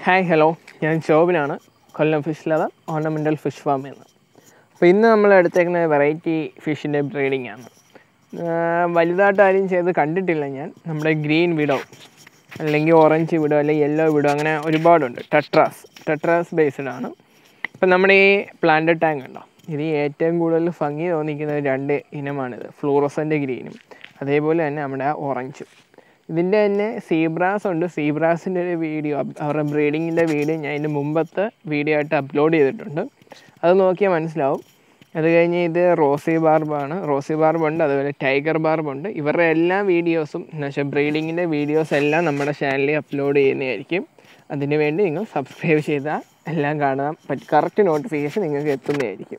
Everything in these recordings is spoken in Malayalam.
ഹായ് ഹലോ ഞാൻ ശോഭനാണ് Kollam fish lover ornamental fish ഫാമിൽ നിന്ന് അപ്പോൾ ഇന്ന് നമ്മൾ എടുത്തേക്കുന്ന വെറൈറ്റി ഫിഷിൻ്റെ ബ്രീഡിംഗ് ആണ് ആഹ് വലുതായിട്ട് ആരും ചെയ്ത് കണ്ടിട്ടില്ല ഞാൻ നമ്മുടെ ഗ്രീൻ വിഡോ അല്ലെങ്കിൽ ഓറഞ്ച് വിഡോ അല്ലെങ്കിൽ യെല്ലോ വിഡോ അങ്ങനെ ഒരുപാടുണ്ട് ടെട്രാസ് ടെട്രാസ് ബേസ്ഡ് ആണ് ഇപ്പം നമ്മുടെ ഈ പ്ലാന്റ് ടാങ്ക് ഉണ്ടോ ഇത് ഏറ്റവും കൂടുതൽ ഭംഗി തോന്നിക്കുന്ന രണ്ട് ഇനമാണിത് ഫ്ലൂറസൻ്റെ ഗ്രീനും അതേപോലെ തന്നെ നമ്മുടെ ഓറഞ്ചും ഇതിൻ്റെ തന്നെ സീബ്രാസ് ഉണ്ട് സീബ്രാസിൻ്റെ ഒരു വീഡിയോ അവരുടെ ബ്രീഡിങ്ങിൻ്റെ വീഡിയോ ഞാൻ ഇതിൻ്റെ മുമ്പത്തെ വീഡിയോ ആയിട്ട് അപ്ലോഡ് ചെയ്തിട്ടുണ്ട് അത് നോക്കിയാൽ മനസ്സിലാവും അത് കഴിഞ്ഞ് ഇത് റോസി ബാർബാണ് റോസി ബാർബ് ഉണ്ട് അതുപോലെ ടൈഗർ ബാർബ് ഉണ്ട് ഇവരുടെ എല്ലാ വീഡിയോസും എന്ന് വെച്ചാൽ ബ്രീഡിങ്ങിൻ്റെ വീഡിയോസ് എല്ലാം നമ്മുടെ ചാനലിൽ അപ്ലോഡ് ചെയ്യുന്നതായിരിക്കും അതിന് വേണ്ടി നിങ്ങൾ സബ്സ്ക്രൈബ് ചെയ്താൽ എല്ലാം കാണാൻ പറ്റും കറക്റ്റ് നോട്ടിഫിക്കേഷൻ നിങ്ങൾക്ക് എത്തുന്നതായിരിക്കും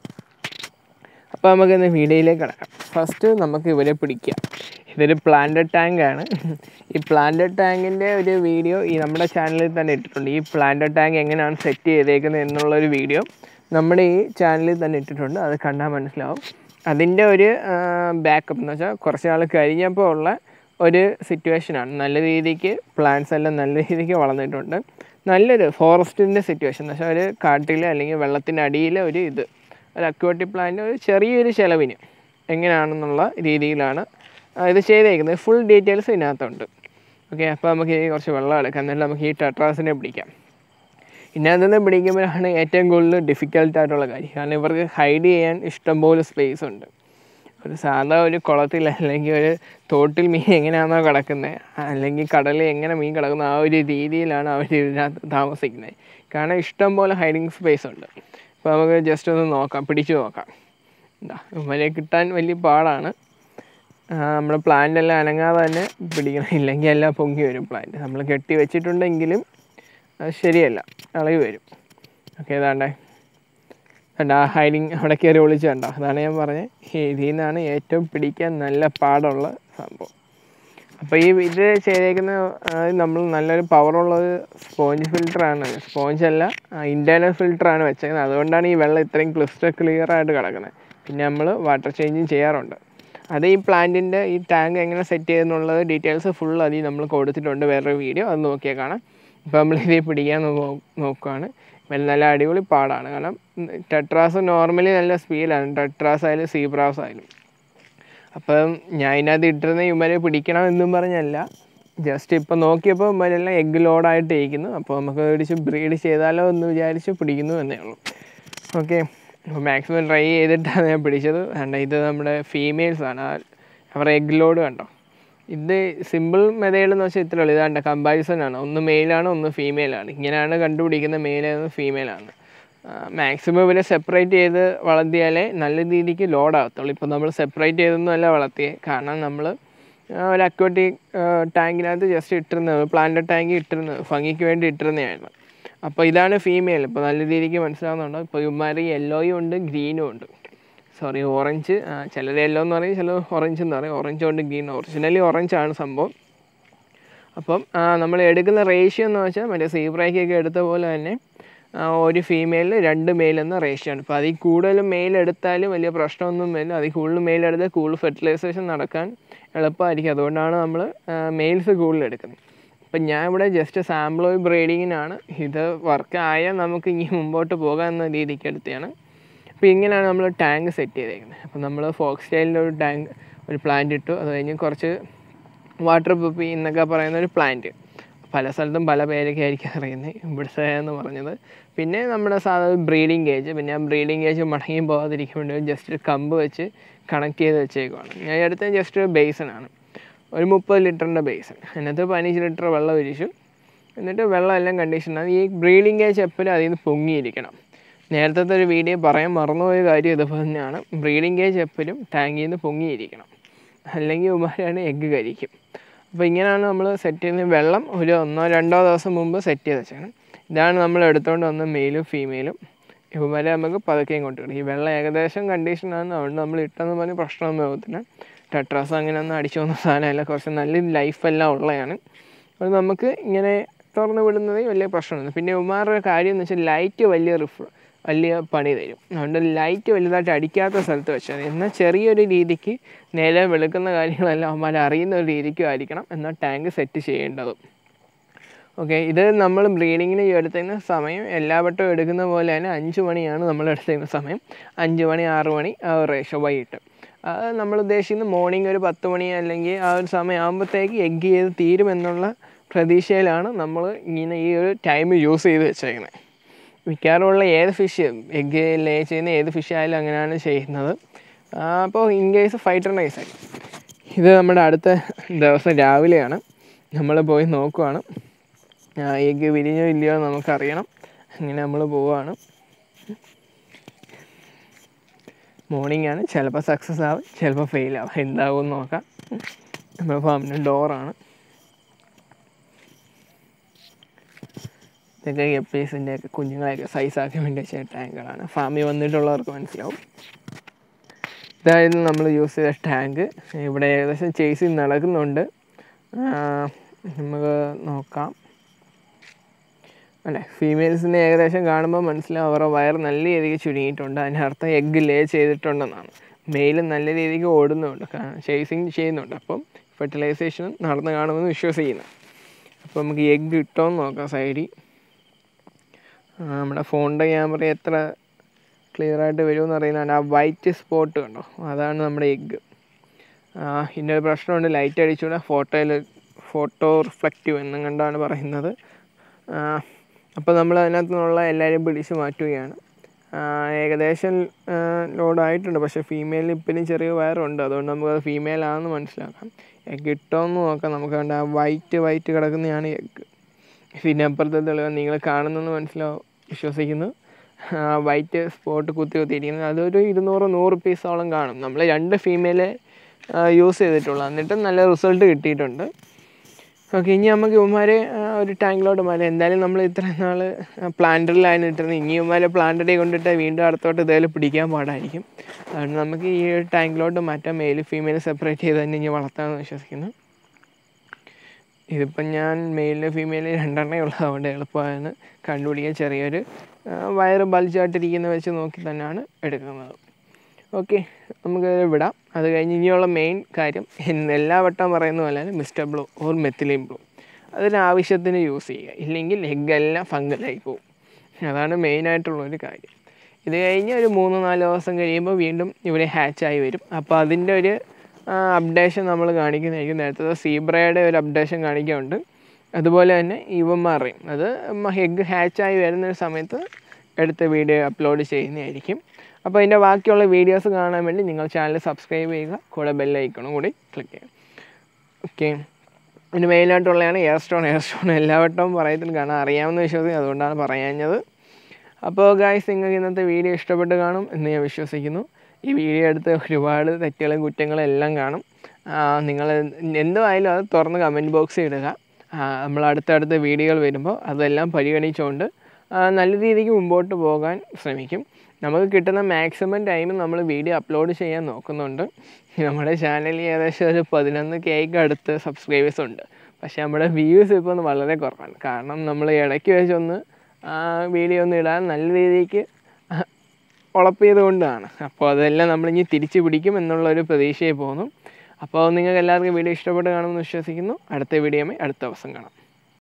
അപ്പോൾ നമുക്ക് ഇന്ന് വീഡിയോയിലേക്ക് കിടക്കാം ഫസ്റ്റ് നമുക്ക് ഇവരെ പിടിക്കാം ഇതൊരു പ്ലാന്റഡ് ടാങ്ക് ആണ് ഈ പ്ലാന്റഡ് ടാങ്കിൻ്റെ ഒരു വീഡിയോ ഈ നമ്മുടെ ചാനലിൽ തന്നെ ഇട്ടിട്ടുണ്ട് ഈ പ്ലാന്റഡ് ടാങ്ക് എങ്ങനെയാണ് സെറ്റ് ചെയ്തേക്കുന്നത് എന്നുള്ളൊരു വീഡിയോ നമ്മുടെ ഈ ചാനലിൽ തന്നെ ഇട്ടിട്ടുണ്ട് അത് കണ്ടാൽ മനസ്സിലാവും അതിൻ്റെ ഒരു ബാക്കപ്പ് എന്ന് വെച്ചാൽ കുറച്ച് നാൾ കഴിഞ്ഞപ്പോൾ ഉള്ള ഒരു സിറ്റുവേഷനാണ് നല്ല രീതിക്ക് പ്ലാന്റ്സ് എല്ലാം നല്ല രീതിക്ക് വളർന്നിട്ടുണ്ട് നല്ലൊരു ഫോറസ്റ്റിൻ്റെ സിറ്റുവേഷൻ എന്ന് വെച്ചാൽ ഒരു കാട്ടിൽ അല്ലെങ്കിൽ വെള്ളത്തിൻ്റെ അടിയിലെ ഒരു ഇത് ഒരു അക്വാട്ടിക് പ്ലാന്റ് ഒരു ചെറിയൊരു ചിലവിന് എങ്ങനെയാണെന്നുള്ള രീതിയിലാണ് ആ, ഇത് ചെയ്തേക്കുന്നത് ഫുൾ ഡീറ്റെയിൽസ് ഇതിനകത്തുണ്ട് ഓക്കെ അപ്പോൾ നമുക്ക് ഈ കുറച്ച് വെള്ളം എടുക്കാം എന്നിട്ട് നമുക്ക് ഈ ടെട്രാസിനെ പിടിക്കാം ഇതിനകത്ത് നിന്ന് പിടിക്കുമ്പോഴാണ് ഏറ്റവും കൂടുതൽ ഡിഫിക്കൽട്ട് ആയിട്ടുള്ള കാര്യം കാരണം ഇവർക്ക് ഹൈഡ് ചെയ്യാൻ ഇഷ്ടംപോലെ സ്പേസ് ഉണ്ട് ഒരു സാധാ ഒരു കുളത്തിൽ അല്ലെങ്കിൽ ഒരു തോട്ടിൽ മീൻ എങ്ങനെയാണോ കിടക്കുന്നത് അല്ലെങ്കിൽ കടലിൽ എങ്ങനെ മീൻ കിടക്കുന്ന ആ ഒരു രീതിയിലാണ് അവർ ഇതിനകത്ത് താമസിക്കുന്നത് കാരണം ഇഷ്ടംപോലെ ഹൈഡിങ് സ്പേസ് ഉണ്ട് അപ്പോൾ നമുക്ക് ജസ്റ്റ് ഒന്ന് നോക്കാം പിടിച്ചു നോക്കാം എന്താ ഇവരെ കിട്ടാൻ വലിയ പാടാണ് നമ്മുടെ പ്ലാന്റ് എല്ലാം അനങ്ങാതെ തന്നെ പിടിക്കണം ഇല്ലെങ്കിൽ എല്ലാം പൊങ്ങി വരും പ്ലാന്റ് നമ്മൾ കെട്ടി വെച്ചിട്ടുണ്ടെങ്കിലും അത് ശരിയല്ല ഇളകി വരും ഓക്കെ ഏതാണ്ടേ കണ്ട ആ ഹൈഡിങ് അവിടെ കയറി ഒളിച്ച് കണ്ടോ അതാണ് ഞാൻ പറഞ്ഞത് ഇതിൽ നിന്നാണ് ഏറ്റവും പിടിക്കാൻ നല്ല പാടുള്ള സംഭവം അപ്പോൾ ഈ ഇത് ചെയ്തേക്കുന്ന ആ, നമ്മൾ നല്ലൊരു പവറുള്ളത് സ്പോഞ്ച് ഫിൽറ്ററാണ് സ്പോഞ്ച് അല്ല ഇൻറ്റേർണൽ ഫിൽറ്ററാണ് വെച്ചേക്കുന്നത് അതുകൊണ്ടാണ് ഈ വെള്ളം ഇത്രയും ക്ലിസ്റ്റർ ക്ലിയർ ആയിട്ട് കിടക്കുന്നത് പിന്നെ നമ്മൾ വാട്ടർ ചേഞ്ചും ചെയ്യാറുണ്ട് അത് ഈ പ്ലാന്റിൻ്റെ ഈ ടാങ്ക് എങ്ങനെ സെറ്റ് ചെയ്യുന്നുള്ളത് ഡീറ്റെയിൽസ് ഫുൾ അതിൽ നമ്മൾ കൊടുത്തിട്ടുണ്ട് വേറൊരു വീഡിയോ അത് നോക്കിയാൽ കാണാം ഇപ്പോൾ നമ്മൾ ഇതിൽ പിടിക്കാൻ നോ- നോക്കുകയാണ് ഇവൻ നല്ല അടിപൊളി പാടാണ് കാരണം ടെട്രാസ് നോർമലി നല്ല സ്പീഡാണ് ടെട്രാസ് ആയാലും സീബ്രാസ് ആയാലും അപ്പം ഞാൻ ഇതിനകത്ത് ഇട്ടിരുന്ന ഇവരെ പിടിക്കണം എന്നും പറഞ്ഞല്ല ജസ്റ്റ് ഇപ്പം നോക്കിയപ്പോൾ ഇവരെല്ലാം എഗ് ലോഡായിട്ട് ഇരിക്കുന്നു അപ്പോൾ നമുക്ക് മേടിച്ച് ബ്രീഡ് ചെയ്താലോ എന്ന് വിചാരിച്ച് പിടിക്കുന്നു എന്നേ ഉള്ളൂ ഓക്കെ അപ്പോൾ മാക്സിമം ട്രൈ ചെയ്തിട്ടാണ് ഞാൻ പിടിച്ചത് കണ്ട ഇത് നമ്മുടെ ഫീമെയിൽസ് ആണ് ആ അവരുടെ എഗ് ലോഡ് കണ്ടോ ഇത് സിമ്പിൾ മെതേഡ് എന്ന് വെച്ചാൽ ഇത്രേ ഉള്ളൂ ഇതാണ്ട് കമ്പാരിസൺ ആണ് ഒന്ന് മെയിലാണ് ഒന്ന് ഫീമെയിലാണ് ഇങ്ങനെയാണ് കണ്ടുപിടിക്കുന്ന മെയിലാണ് ഫീമെയിലാണ് മാക്സിമം ഇവരെ സെപ്പറേറ്റ് ചെയ്ത് വളർത്തിയാലേ നല്ല രീതിക്ക് ലോഡ് ആകത്തുള്ളൂ ഇപ്പോൾ നമ്മൾ സെപ്പറേറ്റ് ചെയ്തൊന്നും അല്ല വളർത്തിയത് കാരണം നമ്മൾ ഒരു അക്വാട്ടിക് ടാങ്കിനകത്ത് ജസ്റ്റ് ഇട്ടിരുന്നത് പ്ലാന്റ് ടാങ്ക് ഇട്ടിരുന്നത് ഭംഗിക്ക് വേണ്ടി ഇട്ടിരുന്നതാണ് അപ്പോൾ ഇതാണ് ഫീമെയിൽ ഇപ്പോൾ നല്ല രീതിക്ക് മനസ്സിലാവുന്നുണ്ട് ഇപ്പോൾ ഇവന്മാർ യെല്ലോയും ഉണ്ട് ഗ്രീനും ഉണ്ട് സോറി ഓറഞ്ച് ചിലർ യെല്ലോ എന്ന് പറയും ചിലർ ഓറഞ്ച് എന്ന് പറയും ഓറഞ്ച് ഉണ്ട് ഗ്രീൻ ഒറിജിനലി ഓറഞ്ച് ആണ് സംഭവം അപ്പം നമ്മൾ എടുക്കുന്ന റേഷ്യോ എന്ന് വെച്ചാൽ മറ്റേ സീബ്രയ്ക്കൊക്കെ എടുത്ത പോലെ തന്നെ ആ, ഒരു ഫീമെയിലിന് രണ്ട് മെയിൽ എന്ന റേഷ്യോ ആണ് അപ്പോൾ അതിൽ കൂടുതൽ മെയിൽ എടുത്താലും വലിയ പ്രശ്നമൊന്നും വരില്ല അതിൽ കൂടുതൽ മെയിൽ എടുത്താൽ കൂടുതൽ ഫെർട്ടിലൈസേഷൻ നടക്കാൻ എളുപ്പമായിരിക്കും അതുകൊണ്ടാണ് നമ്മൾ മെയിൽസ് കൂടുതൽ എടുക്കുന്നത് അപ്പം ഞാൻ ഇവിടെ ജസ്റ്റ് സാമ്പിൾ ബ്രീഡിങ്ങിനാണ് ഇത് വർക്ക് ആയാൽ നമുക്ക് ഇനി മുമ്പോട്ട് പോകാം എന്ന രീതിക്ക് എടുത്തതാണ് അപ്പോൾ ഇങ്ങനെയാണ് നമ്മൾ ടാങ്ക് സെറ്റ് ചെയ്തേക്കുന്നത് അപ്പോൾ നമ്മൾ ഫോക്സ് സ്റ്റൈലിൻ്റെ ഒരു ടാങ്ക് ഒരു പ്ലാന്റ് ഇട്ടു അത് കഴിഞ്ഞ് കുറച്ച് വാട്ടർ പുപ്പി എന്നൊക്കെ പറയുന്ന ഒരു പ്ലാന്റ് പല സ്ഥലത്തും പല പേരൊക്കെ ആയിരിക്കും അറിയുന്നത് ഇവിടുത്തെ എന്ന് പറഞ്ഞത് പിന്നെ നമ്മുടെ സാധാരണ ബ്രീഡിംഗ് കേജ് പിന്നെ ആ ബ്രീഡിംഗ് കേജ് മടങ്ങി പോകാതിരിക്കാൻ വേണ്ടി ജസ്റ്റ് ഒരു കമ്പ് വെച്ച് കണക്ട് ചെയ്ത് വെച്ചേക്കുവാണ് ഞാൻ എടുത്ത ജസ്റ്റ് ഒരു ബേസനാണ് ഒരു മുപ്പത് ലിറ്ററിൻ്റെ ബേസൺ അതിനകത്ത് പതിനഞ്ച് ലിറ്റർ വെള്ളം ഒഴിച്ചു എന്നിട്ട് വെള്ളം എല്ലാം കണ്ടീഷനാണ് ഈ ബ്രീഡിംഗ് കേജ് എപ്പോഴും അതിൽ നിന്ന് പൊങ്ങിയിരിക്കണം നേരത്തെ ഒരു വീഡിയോ പറയാൻ മറന്നുപോയ കാര്യം ഇതുപോലെ തന്നെയാണ് ബ്രീഡിംഗ് കേജ് എപ്പോഴും ടാങ്കിൽ നിന്ന് പൊങ്ങിയിരിക്കണം അല്ലെങ്കിൽ ഉമാരാണ് എഗ്ഗ് കരിക്കും അപ്പോൾ ഇങ്ങനെയാണ് നമ്മൾ സെറ്റ് ചെയ്യുന്നത് വെള്ളം ഒരു ഒന്നോ രണ്ടോ ദിവസം മുമ്പ് സെറ്റ് ചെയ്ത് വെച്ചാണ് ഇതാണ് നമ്മൾ എടുത്തുകൊണ്ട് വന്ന മെയിലും ഫീമെയിലും ഇവന്മാരെ നമുക്ക് പതുക്കെയും കൊണ്ടുവരും ഈ വെള്ളം ഏകദേശം കണ്ടീഷനാണ് അതുകൊണ്ട് നമ്മൾ ഇട്ടെന്ന് പറഞ്ഞ് പ്രശ്നമൊന്നും ആകത്തില്ല ടെട്രാസ് അങ്ങനെ ഒന്നും അടിച്ചു വന്ന സാധനമല്ല കുറച്ച് നല്ല ലൈഫെല്ലാം ഉള്ളതാണ് അത് നമുക്ക് ഇങ്ങനെ തുറന്ന് വിടുന്നത് വലിയ പ്രശ്നമൊന്നും പിന്നെ ഉമാരുടെ കാര്യം എന്ന് വെച്ചാൽ ലൈറ്റ് വലിയ റിഫ് വലിയ പണി തരും അതുകൊണ്ട് ലൈറ്റ് വലുതായിട്ട് അടിക്കാത്ത സ്ഥലത്ത് വെച്ചാൽ മതി എന്നാൽ ചെറിയൊരു രീതിക്ക് നില വെളുക്കുന്ന കാര്യങ്ങളെല്ലാം അവന്മാർ അറിയുന്ന ഒരു രീതിക്കും ആയിരിക്കണം എന്നാൽ ടാങ്ക് സെറ്റ് ചെയ്യേണ്ടത് ഓക്കെ ഇത് നമ്മൾ ബ്രീഡിങ്ങിന് എടുത്തുന്ന സമയം എല്ലാ വട്ടവും എടുക്കുന്ന പോലെ തന്നെ അഞ്ച് മണിയാണ് നമ്മൾ എടുത്തുന്ന സമയം അഞ്ച് മണി ആറ് മണി ആ ഒരു റേഷ്യോ വൈകിട്ട് അത് നമ്മൾ ഉദ്ദേശിക്കുന്നത് മോർണിംഗ് ഒരു പത്ത് മണി അല്ലെങ്കിൽ ആ ഒരു സമയം ആകുമ്പോഴത്തേക്ക് എഗ് ചെയ്ത് തീരുമെന്നുള്ള പ്രതീക്ഷയിലാണ് നമ്മൾ ഇങ്ങനെ ഈ ഒരു ടൈം യൂസ് ചെയ്ത് വെച്ചേക്കുന്നത് മിക്കവാറുമുള്ള ഏത് ഫിഷ് എഗ് ലേ ചെയ്യുന്ന ഏത് ഫിഷ് ആയാലും അങ്ങനെയാണ് ചെയ്യുന്നത് അപ്പോൾ ഇൻ കേസ് ഫൈറ്റർ നൈസ് ആയി ഇത് നമ്മുടെ അടുത്ത ദിവസം രാവിലെയാണ് നമ്മൾ പോയി നോക്കുവാണ് എഗ് വിരിഞ്ഞോ ഇല്ലയോ എന്ന് നമുക്കറിയണം അങ്ങനെ നമ്മൾ പോവുകയാണ് മോർണിംഗ് ആണ് ചിലപ്പോൾ സക്സസ് ആവും ചിലപ്പോൾ ഫെയിൽ ആവും എന്താവും എന്ന് നോക്കാം നമ്മുടെ ഫാമിൻ്റെ ഡോറാണ് ഇതൊക്കെ ഗപ്പീസിൻ്റെ ഒക്കെ കുഞ്ഞുങ്ങളെയൊക്കെ സൈസാക്കാൻ വേണ്ടി വെച്ച ടാങ്കുകളാണ് ഫാമിൽ വന്നിട്ടുള്ളവർക്ക് മനസ്സിലാവും ഇതായിരുന്നു നമ്മൾ യൂസ് ചെയ്ത ടാങ്ക് ഇവിടെ ഏകദേശം ചേസി നടക്കുന്നുണ്ട് നമുക്ക് നോക്കാം അല്ലേ ഫീമെയിൽസിനെ ഏകദേശം കാണുമ്പോൾ മനസ്സിലാവും അവരുടെ വയർ നല്ല രീതിക്ക് ചുരുങ്ങിയിട്ടുണ്ട് അതിൻ്റെ അർത്ഥം എഗ്ഗ് ലേ ചെയ്തിട്ടുണ്ടെന്നാണ് മെയിൽ നല്ല രീതിക്ക് ഓടുന്നുണ്ട് ചേസിങ് ചെയ്യുന്നുണ്ട് അപ്പം ഫെർട്ടിലൈസേഷൻ നടന്നു കാണുമെന്ന് വിശ്വസിക്കുന്നു അപ്പോൾ നമുക്ക് എഗ്ഗ് കിട്ടുമെന്ന് നോക്കാം സൈഡിൽ നമ്മുടെ ഫോണിൻ്റെ ക്യാമറ എത്ര ക്ലിയർ ആയിട്ട് വരുമെന്ന് അറിയില്ല ആ വൈറ്റ് സ്പോട്ട് കണ്ടോ അതാണ് നമ്മുടെ എഗ്ഗ് ഇതിൻ്റെ ഒരു പ്രശ്നമുണ്ട് ലൈറ്റ് അടിച്ചുകൂടെ ഫോട്ടോയിൽ ഫോട്ടോ റിഫ്ലക്റ്റീവ് എന്നും കണ്ടാണ് പറയുന്നത് അപ്പോൾ നമ്മൾ അതിനകത്തു നിന്നുള്ള എല്ലാവരെയും പിടിച്ച് മാറ്റുകയാണ് ഏകദേശം ലോഡായിട്ടുണ്ട് പക്ഷേ ഫീമെയിലിന് ഇപ്പോഴും ചെറിയ വയറുണ്ട് അതുകൊണ്ട് നമുക്കത് ഫീമെയിൽ ആണെന്ന് മനസ്സിലാക്കാം എഗ്ഗ് ഇട്ടോന്ന് നോക്കാം നമുക്ക് കണ്ട ആ വൈറ്റ് വൈറ്റ് കിടക്കുന്നതാണ് എഗ്ഗ് പിന്നെ അപ്പുറത്തെ തെളിവ് നിങ്ങൾ കാണുന്നെന്ന് മനസ്സിലാവും വിശ്വസിക്കുന്നു വൈറ്റ് സ്പോട്ട് കുത്തി കുത്തിയിരിക്കുന്നത് അതൊരു ഇരുന്നൂറ് നൂറ് പീസോളം കാണും നമ്മൾ രണ്ട് ഫീമെയിൽ യൂസ് ചെയ്തിട്ടുള്ളൂ എന്നിട്ടും നല്ല റിസൾട്ട് കിട്ടിയിട്ടുണ്ട് ഓക്കെ ഇനി നമുക്ക് ഇവന്മാരെ ഒരു ടാങ്കിലോട്ട് മാറ്റാം എന്തായാലും നമ്മൾ ഇത്ര നാൾ പ്ലാന്ററിലാണ് ഇട്ടിരുന്നത് ഇനി ഇവന്മാരെ പ്ലാന്ററി കൊണ്ടിട്ട് വീണ്ടും അടുത്തോട്ട് ഇതേപോലെ പിടിക്കാൻ പാടായിരിക്കും അതുകൊണ്ട് നമുക്ക് ഈ ഒരു ടാങ്കിലോട്ട് മാറ്റാം മെയിൽ ഫീമെയിൽ സെപ്പറേറ്റ് ചെയ്ത് തന്നെ ഇനി വളർത്താമെന്ന് വിശ്വസിക്കുന്നു ഇതിപ്പം ഞാൻ മെയിലിന് ഫീമെയിൽ രണ്ടെണ്ണേ ഉള്ളൂ അതുകൊണ്ട് എളുപ്പമാണ് കണ്ടുപിടിക്കാൻ ചെറിയൊരു വയറ് ബൾജായിട്ടിരിക്കുന്ന വെച്ച് നോക്കി തന്നെയാണ് എടുക്കുന്നത് ഓക്കെ നമുക്ക് വിടാം അത് കഴിഞ്ഞ് ഇനിയുള്ള മെയിൻ കാര്യം എല്ലാ വട്ടം പറയുന്ന പോലെ തന്നെ mister blue or methylene blue അതൊരു ആവശ്യത്തിന് യൂസ് ചെയ്യുക ഇല്ലെങ്കിൽ എഗ് എല്ലാം ഫംഗലായി പോകും അതാണ് മെയിനായിട്ടുള്ളൊരു കാര്യം ഇത് കഴിഞ്ഞ് ഒരു മൂന്ന് നാല് ദിവസം കഴിയുമ്പോൾ വീണ്ടും ഇവിടെ ഹാച്ചായി വരും അപ്പോൾ അതിൻ്റെ ഒരു അപ്ഡേഷൻ നമ്മൾ കാണിക്കുന്നതായിരിക്കും നേരത്തെ സീബ്രയുടെ ഒരു അപ്ഡേഷൻ കാണിക്കുന്നുണ്ട് അതുപോലെ തന്നെ ഇവന്മാരുടെയും അത് എഗ് ഹാച്ചായി വരുന്ന ഒരു സമയത്ത് എടുത്ത വീഡിയോ അപ്ലോഡ് ചെയ്യുന്നതായിരിക്കും അപ്പോൾ അതിൻ്റെ ബാക്കിയുള്ള വീഡിയോസ് കാണാൻ വേണ്ടി നിങ്ങൾ ചാനൽ സബ്സ്ക്രൈബ് ചെയ്യുക കൂടെ ബെല്ലൈക്കണും കൂടി ക്ലിക്ക് ചെയ്യുക ഓക്കെ ഇതിന് മെയിനായിട്ടുള്ളതാണ് എയർ സ്റ്റോൺ എയർ സ്റ്റോൺ എല്ലാ വട്ടവും പറയത്തിൽ കാണാൻ അറിയാമെന്ന് വിശ്വസിക്കും അതുകൊണ്ടാണ് പറയാഞ്ഞത് അപ്പോൾ ഗായ്സ് നിങ്ങൾക്ക് ഇന്നത്തെ വീഡിയോ ഇഷ്ടപ്പെട്ട് കാണും എന്ന് ഞാൻ വിശ്വസിക്കുന്നു ഈ വീഡിയോ എടുത്ത് ഒരുപാട് തെറ്റുകളും കുറ്റങ്ങളും എല്ലാം കാണും നിങ്ങൾ എന്തായാലും അത് തുറന്ന് കമൻറ്റ് ബോക്സിൽ ഇടുക നമ്മൾ അടുത്തടുത്ത വീഡിയോകൾ വരുമ്പോൾ അതെല്ലാം പരിഗണിച്ചുകൊണ്ട് നല്ല രീതിക്ക് മുമ്പോട്ട് പോകാൻ ശ്രമിക്കും നമുക്ക് കിട്ടുന്ന മാക്സിമം ടൈം നമ്മൾ വീഡിയോ അപ്ലോഡ് ചെയ്യാൻ നോക്കുന്നുണ്ട് നമ്മുടെ ചാനലിൽ ഏകദേശം ഒരു പതിനൊന്ന് കേക്ക് അടുത്ത് സബ്സ്ക്രൈബേഴ്സ് ഉണ്ട് പക്ഷേ നമ്മുടെ വ്യൂസ് ഇപ്പോൾ ഒന്ന് വളരെ കുറവാണ് കാരണം നമ്മൾ ഇടയ്ക്ക് വെച്ചൊന്ന് വീഡിയോ ഒന്ന് ഇടാൻ നല്ല രീതിക്ക് ഉളപ്പിയത് കൊണ്ടാണ് അപ്പോൾ അതെല്ലാം നമ്മളിനി തിരിച്ചു പിടിക്കും എന്നുള്ളൊരു പ്രതീക്ഷയിൽ പോകുന്നു അപ്പോൾ നിങ്ങൾക്ക് എല്ലാവർക്കും വീഡിയോ ഇഷ്ടപ്പെട്ട് കാണുമെന്ന് വിശ്വസിക്കുന്നു അടുത്ത വീഡിയോയുമായി അടുത്ത ദിവസം കാണാം